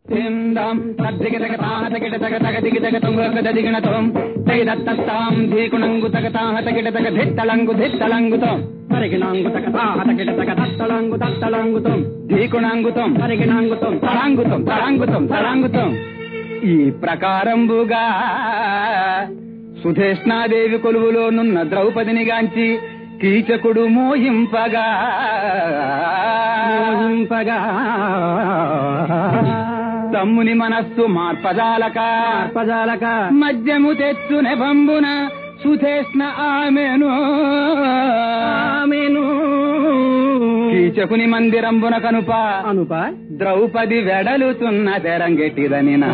దిందాం తద్దిగదగ తాహ తగిట తగ తగ దిగి తగ తుంగ దిగిణతం తగిదత్తాం ధీకుణంగు తగ తాహ తగిట తగ ధిట్టలంగు ధిట్టలంగుతం పరిగిణాంగు తగ తాహ తగిట తగ తత్తలాంగు తత్తలాంగుతం ధీకుణంగుతం పరిగిణాంగుతం తళాంగుతం తళాంగుతం తళాంగుతం ఈ ప్రకారంబుగా సుధేష్ణాదేవి కొలువులోనున్న ద్రౌపదిని గాంచి కీచకుడు మోహింపగా మోహింపగా తమ్ముని మనస్సు మార్పజాలక పజాలక మద్యము తెచ్చు నెబంబున సుధేష్ణ ఆమెను ఆమెను కీచకుని మందిరంబున కనుప అనుప ద్రౌపది వెడలుతున్న తెరంగెట్టిదని నా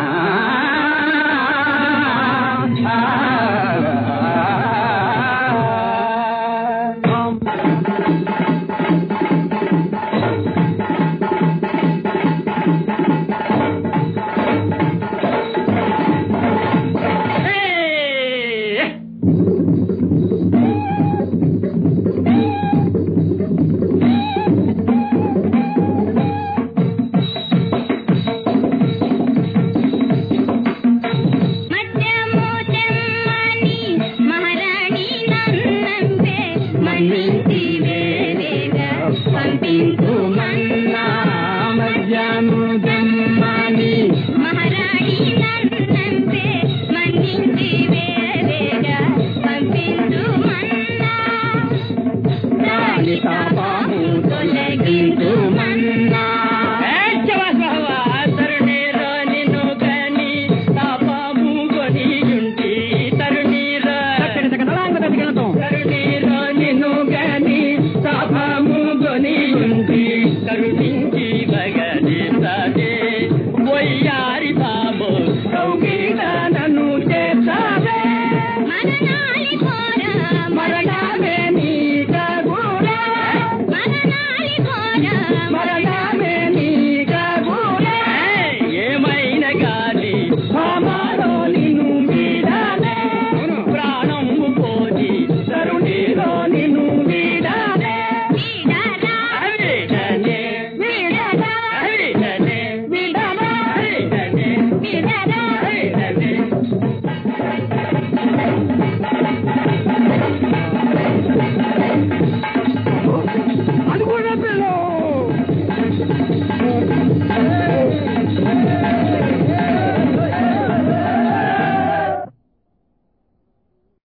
మధ్యము చెమ్మని మహారాణి నన్నంపే మన్నించి వేరేగా పంపించు మన్నా మధ్యాహ్ను జన్మాని మహారాణి నన్నంపే మన్నించి వేరేగా పంపించు మన్నా రాణి తాపము తొలగించు మన్నా తక్కడి తగ తలాంగు తదిగిణతం నన్ను చేసావే మరణాలి ఘోర మరణమే నీ కగురా మరణాలి ఘోర మరణమే